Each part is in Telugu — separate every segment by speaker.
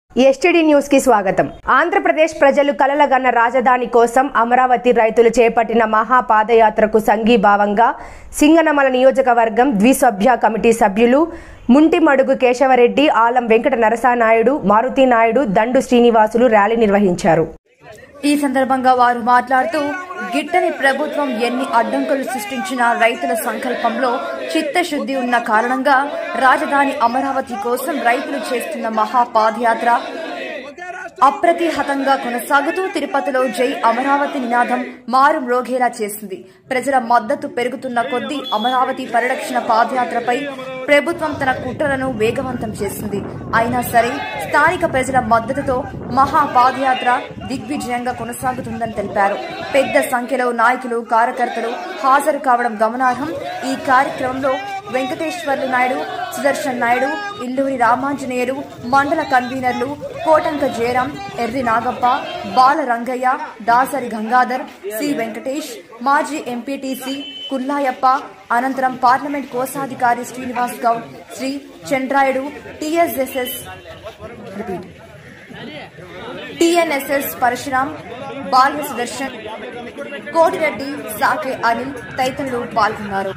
Speaker 1: ఎస్టీడీ న్యూస్ కి స్వాగతం ఆంధ్రప్రదేశ్ ప్రజలు కలలగన్న రాజధాని కోసం అమరావతి రైతులు చేపట్టిన మహా పాదయాత్రకు సంఘీభావంగా సింగనమల నియోజకవర్గం ద్విసభ్య కమిటీ సభ్యులు ముంటిమడుగు కేశవరెడ్డి ఆలం వెంకట నరసానాయుడు మారుతి నాయుడు దండు శ్రీనివాసులు ర్యాలీ నిర్వహించారు
Speaker 2: ఈ సందర్భంగా వారు మాట్లాడుతూ గిట్టని ప్రభుత్వం ఎన్ని అడ్డంకులు సృష్టించినా రైతుల సంకల్పంలో చిత్తశుద్ధి ఉన్న కారణంగా రాజధాని అమరావతి కోసం రైతులు చేస్తున్న మహా పాదయాత్ర అప్రతిహతంగా కొనసాగుతూ తిరుపతిలో జై అమరావతి నినాదం మారు మ్రోగేలా చేసింది ప్రజల మద్దతు పెరుగుతున్న కొద్దీ అమరావతి పరిరక్షణ పాదయాత్రపై ప్రభుత్వం తన కుట్రలను వేగవంతం చేసింది అయినా సరే స్థానిక ప్రజల మద్దతుతో మహా పాదయాత్ర దిగ్విజయంగా కొనసాగుతుందని తెలిపారు పెద్ద సంఖ్యలో నాయకులు కార్యకర్తలు హాజరు కావడం గమనార్హం ఈ కార్యక్రమంలో వెంకటేశ్వర్లు నాయుడు సుదర్శన్ నాయుడు ఇల్లూరి రామాంజనేయులు మండల కన్వీనర్లు కోటంక జయరాం ఎర్రి నాగప్ప బాల రంగయ్య దాసరి గంగాధర్ సి వెంకటేష్ మాజీ ఎంపీటీసీ కుల్లాయప్ప అనంతరం పార్లమెంట్ కోశాధికారి Srinivas Goud Sri Chandrayudu TSSS repeat TNSS Parasuram Balya Sudarshan Koti Reddy సాకే అనిల్ తదితరులు పాల్గొన్నారు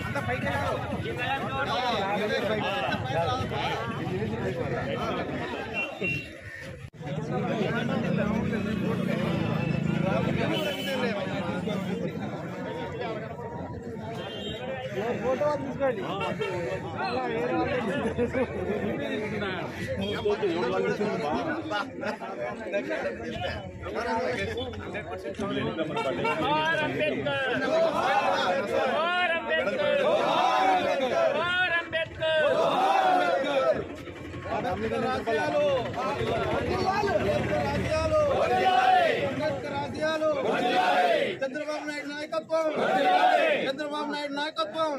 Speaker 3: చంద్రబాబు నాయుడు నాయకత్వం చంద్రబాబు నాయుడు నాయకత్వం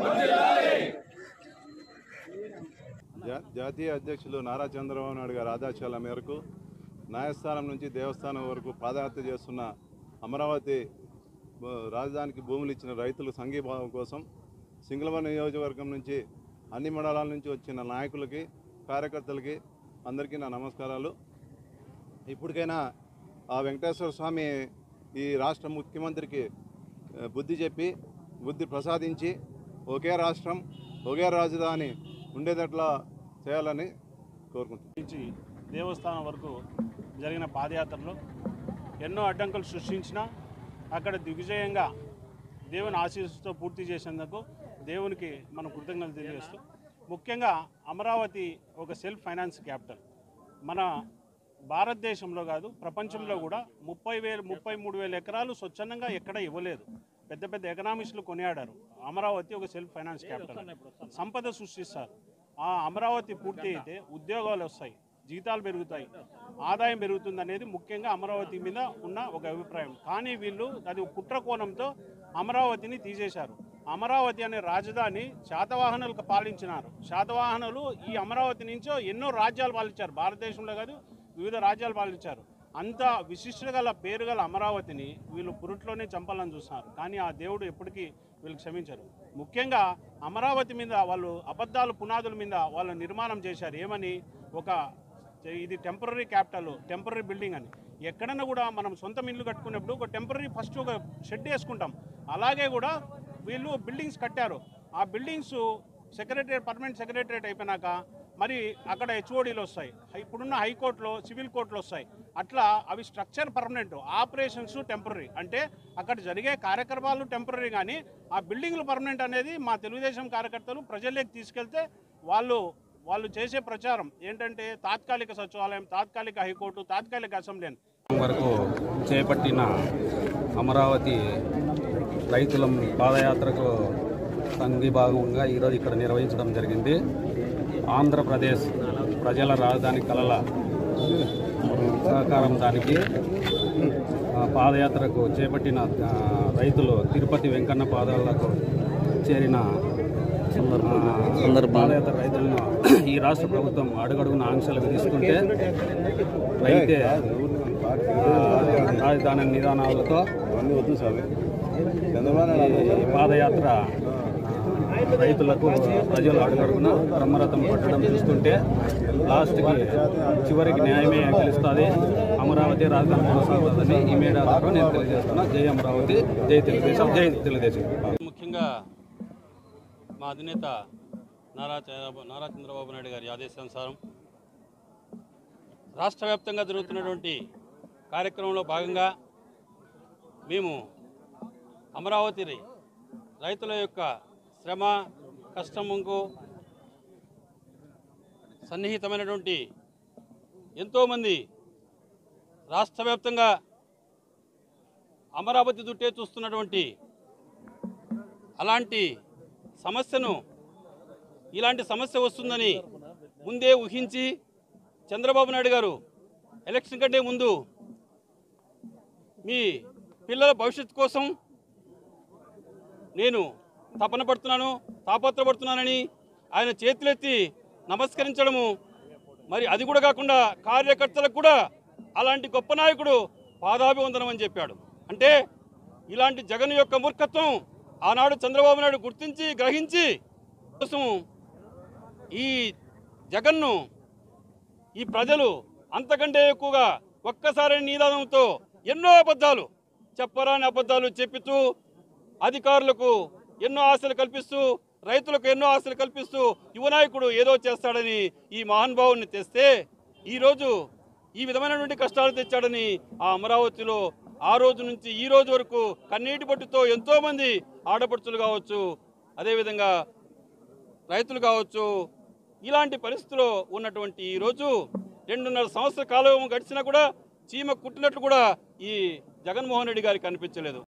Speaker 4: జా- జాతీయ అధ్యక్షులు నారా చంద్రబాబు నాయుడు గారి ఆదేశాల మేరకు న్యాయస్థానం నుంచి దేవస్థానం వరకు పాదయాత్ర చేస్తున్న అమరావతి భూ- రాజధానికి భూములు ఇచ్చిన రైతుల సంఘీభావం కోసం సింగళవరం నియోజకవర్గం నుంచి అన్ని మండలాల నుంచి వచ్చిన నాయకులకి కార్యకర్తలకి అందరికీ నా నమస్కారాలు ఇప్పటికైనా ఆ వెంకటేశ్వర స్వామి ఈ రాష్ట్ర ముఖ్యమంత్రికి ఆ, బుద్ధి చెప్పి బుద్ధి ప్రసాదించి ఒకే రాష్ట్రం ఒకే రాజధాని ఉండేటట్లా చేయాలని కోరుకుంటున్నాను
Speaker 5: నుంచి దేవస్థానం వరకు జరిగిన పాదయాత్రలో ఎన్నో అడ్డంకులు సృష్టించినా అక్కడ దిగ్విజయంగా దేవుని ఆశీస్సుతో పూర్తి చేసేందుకు దేవునికి మనం కృతజ్ఞతలు తెలియజేస్తూ ముఖ్యంగా అమరావతి ఒక సెల్ఫ్ ఫైనాన్స్ క్యాపిటల్ మన భారతదేశంలో కాదు ప్రపంచంలో కూడా ముప్పై వేలు ముప్పై మూడు వేల ఎకరాలు స్వచ్ఛందంగా ఎక్కడ ఇవ్వలేదు పెద్ద పెద్ద ఎకనామిస్టులు కొనియాడారు అమరావతి ఒక సెల్ఫ్ ఫైనాన్స్ క్యాపిటల్ సంపద సృష్టిస్తారు ఆ అమరావతి పూర్తి అయితే ఉద్యోగాలు వస్తాయి జీతాలు పెరుగుతాయి ఆదాయం పెరుగుతుంది అనేది ముఖ్యంగా అమరావతి మీద ఉన్న ఒక అభిప్రాయం కానీ వీళ్ళు అది కుట్ర కోణంతో అమరావతిని తీసేశారు అమరావతి అనే రాజధాని శాతవాహనులకు పాలించినారు శాతవాహనులు ఈ అమరావతి నుంచో ఎన్నో రాజ్యాలు పాలించారు భారతదేశంలో కాదు వివిధ రాజ్యాలు పాలించారు అంత విశిష్ట గల పేరు గల అమరావతిని వీళ్ళు పురుట్లోనే చంపాలని చూస్తున్నారు కానీ ఆ దేవుడు ఎప్పటికీ వీళ్ళు క్షమించరు ముఖ్యంగా అమరావతి మీద వాళ్ళు అబద్ధాలు పునాదుల మీద వాళ్ళు నిర్మాణం చేశారు ఏమని ఒక ఇది టెంపరీ క్యాపిటల్ టెంపరీ బిల్డింగ్ అని ఎక్కడన్నా కూడా మనం సొంతం ఇల్లు కట్టుకున్నప్పుడు ఒక టెంపరీ ఫస్ట్ ఒక షెడ్ వేసుకుంటాం అలాగే కూడా వీళ్ళు బిల్డింగ్స్ కట్టారు ఆ బిల్డింగ్స్ సెక్రటరేట్ పర్మనెంట్ సెక్రటరేట్ అయిపోయినాక మరి అక్కడ హెచ్ఓడీలు వస్తాయి ఇప్పుడున్న హైకోర్టులో సివిల్ కోర్టులు వస్తాయి అట్లా అవి స్ట్రక్చర్ పర్మనెంట్ ఆపరేషన్స్ టెంపరీ అంటే అక్కడ జరిగే కార్యక్రమాలు టెంపరీ కానీ ఆ బిల్డింగ్లు పర్మనెంట్ అనేది మా తెలుగుదేశం కార్యకర్తలు ప్రజల్లోకి తీసుకెళ్తే వాళ్ళు వాళ్ళు చేసే ప్రచారం ఏంటంటే తాత్కాలిక సచివాలయం తాత్కాలిక హైకోర్టు తాత్కాలిక అసెంబ్లీ అని
Speaker 6: వరకు చేపట్టిన అమరావతి రైతుల పాదయాత్రకు సంఘీభాగంగా ఈరోజు ఇక్కడ నిర్వహించడం జరిగింది ఆంధ్రప్రదేశ్ ప్రజల రాజధాని కలల సహకారం దానికి ఆ, పాదయాత్రకు చేపట్టిన ఆ, రైతులు తిరుపతి వెంకన్న పాదాలకు చేరిన సందర్భ పాదయాత్ర రైతులను ఈ రాష్ట్ర ప్రభుత్వం అడుగడుగున ఆంక్షలు విధిస్తుంటే అయితే ఆ, రాజధాని నిదానాలతో
Speaker 4: అవన్నీ వద్దు స్వామి చంద్రబాబు నాయుడు
Speaker 6: ఈ పాదయాత్ర రైతులకు ప్రజలు అడుగడుగున బ్రహ్మరథం పట్టడం చూస్తుంటే లాస్ట్కి చివరికి న్యాయమే గెలుస్తుంది అమరావతి రాజధాని కొనసాగుతుందని ఈ మేడా ద్వారా నేను తెలియజేస్తున్నా జై అమరావతి జై తెలుగుదేశం జై తెలుగుదేశం
Speaker 7: ముఖ్యంగా మా అధినేత నారా చంద్రబాబు నారా చంద్రబాబు నాయుడు గారి ఆదేశానుసారం రాష్ట్ర వ్యాప్తంగా జరుగుతున్నటువంటి కార్యక్రమంలో భాగంగా మేము అమరావతి రై- రైతుల యొక్క శ్రమ కష్టముకు సన్నిహితమైనటువంటి ఎంతోమంది రాష్ట్ర వ్యాప్తంగా అమరావతి దుట్టే చూస్తున్నటువంటి అలాంటి సమస్యను ఇలాంటి సమస్య వస్తుందని ముందే ఊహించి చంద్రబాబు నాయుడు గారు ఎలక్షన్ కంటే ముందు మీ పిల్లల భవిష్యత్తు కోసం నేను తపన పడుతున్నాను తాపత్రపడుతున్నానని ఆయన చేతులెత్తి నమస్కరించడము మరి అది కూడా కాకుండా కార్యకర్తలకు కూడా అలాంటి గొప్ప నాయకుడు పాదాభివందనం అని చెప్పాడు అంటే ఇలాంటి జగన్ యొక్క మూర్ఖత్వం ఆనాడు చంద్రబాబు నాయుడు గుర్తించి గ్రహించి కోసం ఈ జగన్ను ఈ ప్రజలు అంతకంటే ఎక్కువగా ఒక్కసారి నిదానంతో ఎన్నో అబద్ధాలు చెప్పరాని అబద్ధాలు చెప్పుతూ అధికారులకు ఎన్నో ఆశలు కల్పిస్తూ రైతులకు ఎన్నో ఆశలు కల్పిస్తూ యువనాయకుడు ఏదో చేస్తాడని ఈ మహానుభావుని తెస్తే ఈరోజు ఈ విధమైనటువంటి కష్టాలు తెచ్చాడని ఆ అమరావతిలో ఆ రోజు నుంచి ఈ రోజు వరకు కన్నీటి పట్టుతో ఎంతోమంది ఆడపడుచులు కావచ్చు అదేవిధంగా రైతులు కావచ్చు ఇలాంటి పరిస్థితిలో ఉన్నటువంటి ఈ రోజు రెండున్నర సంవత్సర కాలం గడిచినా కూడా చీమ కుట్టినట్లు కూడా ఈ జగన్మోహన్ రెడ్డి గారికి కనిపించలేదు